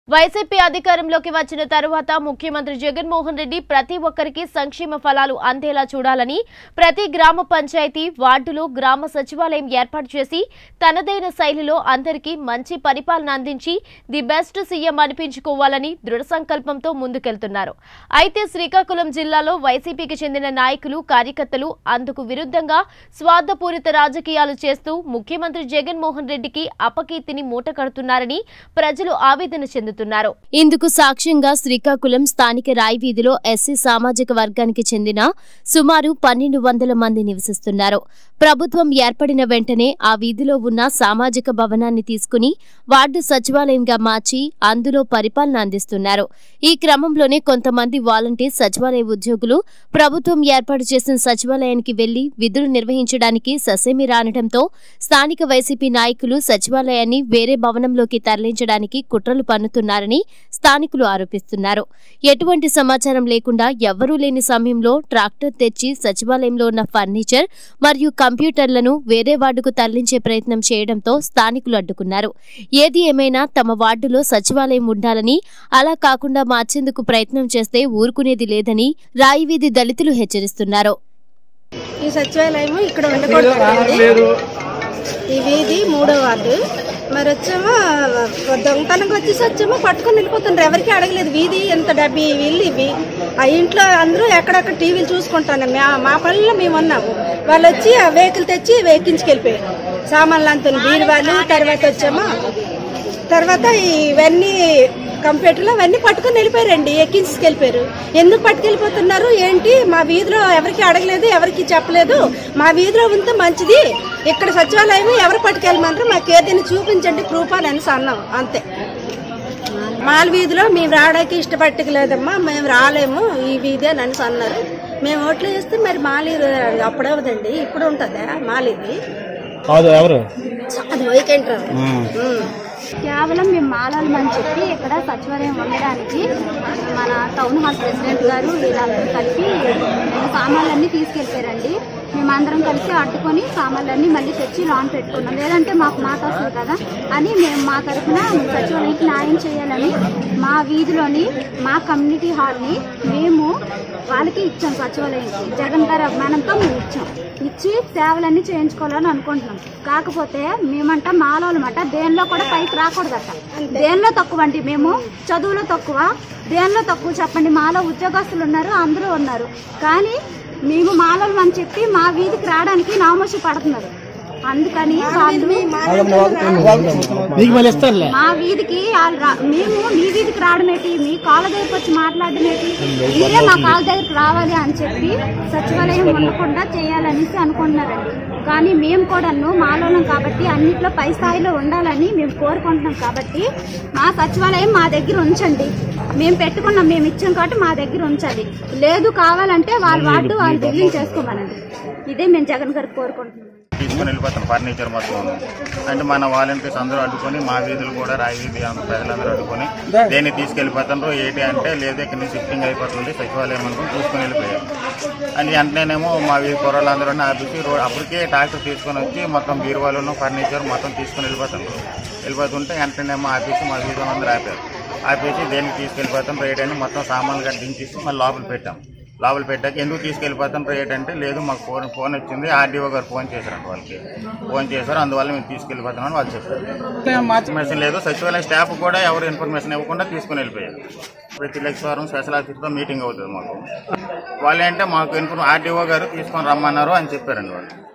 YCP అధికారంలోకి వచ్చిన తరువాత ముఖ్యమంత్రి జగన్మోహన్ రెడ్డి ప్రతి ఒక్కరికి సంక్షేమ ఫలాలు అందేలా చూడాలని ప్రతి గ్రామ పంచాయతీ వార్డులో గ్రామ సచివాలయం ఏర్పాటు చేసి తనదైన శైలిలో అందరికీ మంచి పరిపాలన అందించి ది బెస్ట్ సీఎం అనిపించుకోవాలని దృఢ సంకల్పంతో ముందుకెళ్తున్నారు అయితే శ్రీకాకుళం జిల్లాలో వైసీపీకి చెందిన నాయకులు కార్యకర్తలు అందుకు విరుద్ధంగా స్వార్థపూరిత రాజకీయాలు చేస్తూ ముఖ్యమంత్రి జగన్మోహన్ రెడ్డికి అపకీర్తిని మూటకడుతున్నారని ప్రజలు ఆవేదన చెందుతున్నారు ఇందుకు సాక్ష్యంగా శ్రీకాకుళం స్థానిక రాయి వీధిలో ఎస్సీ సామాజిక వర్గానికి చెందిన సుమారు పన్నెండు వందల మంది నివసిస్తున్నారు ప్రభుత్వం ఏర్పడిన వెంటనే ఆ వీధిలో ఉన్న సామాజిక భవనాన్ని తీసుకుని వార్డు సచివాలయంగా మార్చి అందులో పరిపాలన అందిస్తున్నారు ఈ క్రమంలోనే కొంతమంది వాలంటీర్ సచివాలయ ఉద్యోగులు ప్రభుత్వం ఏర్పాటు చేసిన సచివాలయానికి వెళ్లి విధులు నిర్వహించడానికి ససేమి రానడంతో స్థానిక వైసీపీ నాయకులు సచివాలయాన్ని వేరే భవనంలోకి తరలించడానికి కుట్రలు పన్నుతున్నారని స్థానికులు ఆరోపిస్తున్నారు ఎటువంటి సమాచారం లేకుండా ఎవ్వరూ లేని సమయంలో ట్రాక్టర్ తెచ్చి సచివాలయంలో ఉన్న ఫర్నిచర్ మరియు కంప్యూటర్లను వేరే వార్డుకు తరలించే ప్రయత్నం చేయడంతో స్థానికులు అడ్డుకున్నారు ఏది ఏమైనా తమ వార్డులో సచివాలయం ఉండాలని అలా కాకుండా మార్చేందుకు ప్రయత్నం చేస్తే ఊరుకునేది లేదని రాయివీధి దళితులు హెచ్చరిస్తున్నారు ఈ సచివాలయం ఇక్కడ ఉండకూడదు ఈ వీధి మూడో వార్డు మరి వచ్చేమో దొంగతనంగా వచ్చేసి వచ్చేమో పట్టుకొని వెళ్ళిపోతుండ్రు ఎవరికి అడగలేదు వీధి ఎంత డబ్బి వీళ్ళు ఇవి ఆ ఇంట్లో అందరూ ఎక్కడెక్కడ టీవీలు చూసుకుంటాను మా మా పనుల్లో మేము ఉన్నాము వాళ్ళు వచ్చి ఆ వెహికల్ తెచ్చి వెక్కించుకెళ్ళిపోయారు సామాన్లు అంతా బీరువాళ్ళు తర్వాత వచ్చేమో తర్వాత ఇవన్నీ కంప్యూటర్లో అవన్నీ పట్టుకొని వెళ్ళిపోయారండి ఎక్కించుకెళ్ళిపోయారు ఎందుకు పట్టుకెళ్ళిపోతున్నారు ఏంటి మా వీధిలో ఎవరికి అడగలేదు ఎవరికి చెప్పలేదు మా వీధిలో ఉంటే మంచిది ఇక్కడ సచివాలయం ఎవరు పట్టుకెళ్ళమంటారు మాకు ఏదైనా చూపించండి ప్రూఫ్ అని అనేసి అన్నాం అంతే మాల వీధిలో మేము రావడానికి ఇష్టపట్టలేదమ్మా మేము రాలేము ఈ వీధి అని అనేసి అన్నారు మేము ఓట్లు వేస్తే మరి మాలి అప్పుడవదండి ఇప్పుడు ఉంటుందా మాలిది కాదు ఎవరు అది వైకెంట్రావు కేవలం మేము మాలాలమని చెప్పి ఇక్కడ సచివాలయం ఉండడానికి మన టౌన్ హాల్ ప్రెసిడెంట్ గారు వీళ్ళందరూ కలిపి మేము సామాన్లన్నీ తీసుకెళ్ళిపోయారండి మేమందరం కలిసి అడ్డుకొని సామాన్లన్నీ మళ్ళీ తెచ్చి లాన్ పెట్టుకున్నాం లేదంటే మాకు మాట వస్తుంది కదా అని మేము మా తరఫున సచివాలయానికి న్యాయం చేయాలని మా వీధిలోని మా కమ్యూనిటీ హాల్ని మేము వాళ్ళకి ఇచ్చాం సచివాలయానికి జగన్ గారి అభిమానంతో మేము ఇచ్చాం ఇచ్చి సేవలన్నీ చేయించుకోవాలని అనుకుంటున్నాం కాకపోతే మేమంట మాలోలమాట దేనిలో కూడా పైకి రాకూడదట దేనిలో తక్కువ అండి మేము చదువులో తక్కువ దేనిలో తక్కువ చెప్పండి మాలో ఉద్యోగస్తులు ఉన్నారు అందరూ ఉన్నారు కానీ మేము మాలోలం అని చెప్పి మా వీధికి రావడానికి నామోషి పడుతున్నారు అందుకని వాళ్ళు నీకు మళ్ళీ ఇస్తానులే మా వీధికి వాళ్ళు రా- మేము మీ వీధికి రావడం ఏంటి మీ కాళ్ళ దగ్గరికి వచ్చి మాట్లాడడం ఏంటి మీరే మా కాళ్ళ దగ్గరికి రావాలి అని చెప్పి సచివాలయం ఉండకుండా చేయాలనేసి అనుకుంటున్నారండి కానీ మేము కూడాను మాలోనం కాబట్టి అన్నిట్లో పై స్థాయిలో ఉండాలని మేము కోరుకుంటున్నాం కాబట్టి మా సచివాలయం మా దగ్గర ఉంచండి మేము పెట్టుకున్నాం మేము ఇచ్చాం కాబట్టి మా దగ్గర ఉంచాలి లేదు కావాలంటే వాళ్ళ వార్డు వాళ్ళు దిల్లిం చేసుకోమనండి ఇదే మేము జగన్ గారికి కోరుకుంటున్నాం తీసుకొని వెళ్ళిపోతాం ఫర్నిచర్ మొత్తం అంటే మన వాలంటీర్స్ అందరూ అడ్డుకొని మా వీధులు కూడా రాయి వీధి అంత ప్రజలందరూ అడ్డుకొని దేన్ని తీసుకెళ్ళిపోతారు ఏంటి అంటే లేదు ఇక్కడ నుంచి షిఫ్టింగ్ అయిపోతుంది సచివాలయం అనుకుని తీసుకొని వెళ్ళిపోయారు అని వెంటనేనేమో మా వీధి కుర్రలందరూ ఆపేసి రో- అప్పటికే ట్రాక్టర్ తీసుకొని వచ్చి మొత్తం బీరువాలను ఫర్నిచర్ మొత్తం తీసుకొని వెళ్ళిపోతారు వెళ్ళిపోతుంటే వెంటనేమో ఆపేసి మా వీధులు అందరూ ఆపారు ఆపేసి దేనికి తీసుకెళ్ళిపోతాం రేట్ అని మొత్తం సామాన్లు గట్టి దించేసి మళ్ళీ లోపల పెట్టాం లోపల పెట్టాక ఎందుకు తీసుకెళ్ళిపోతాం రేట్ అంటే లేదు మాకు ఫోన్ ఫోన్ వచ్చింది ఆర్డీఓ గారు ఫోన్ చేశారంట వాళ్ళకి ఫోన్ చేశారు అందువల్ల మేము తీసుకెళ్ళిపోతామని వాళ్ళు చెప్పారు ఇన్ఫర్మేషన్ లేదు సచివాలయ స్టాఫ్ కూడా ఎవరు ఇన్ఫర్మేషన్ ఇవ్వకుండా తీసుకుని వెళ్ళిపోయారు ప్రతి లక్షవారం స్పెషల్ ఆఫీస్తో మీటింగ్ అవుతుంది మాకు వాళ్ళు ఏంటంటే మాకు ఇన్ఫర్మ్ ఆర్డీఓ గారు తీసుకొని రమ్మన్నారు అని చెప్పారండి వాళ్ళు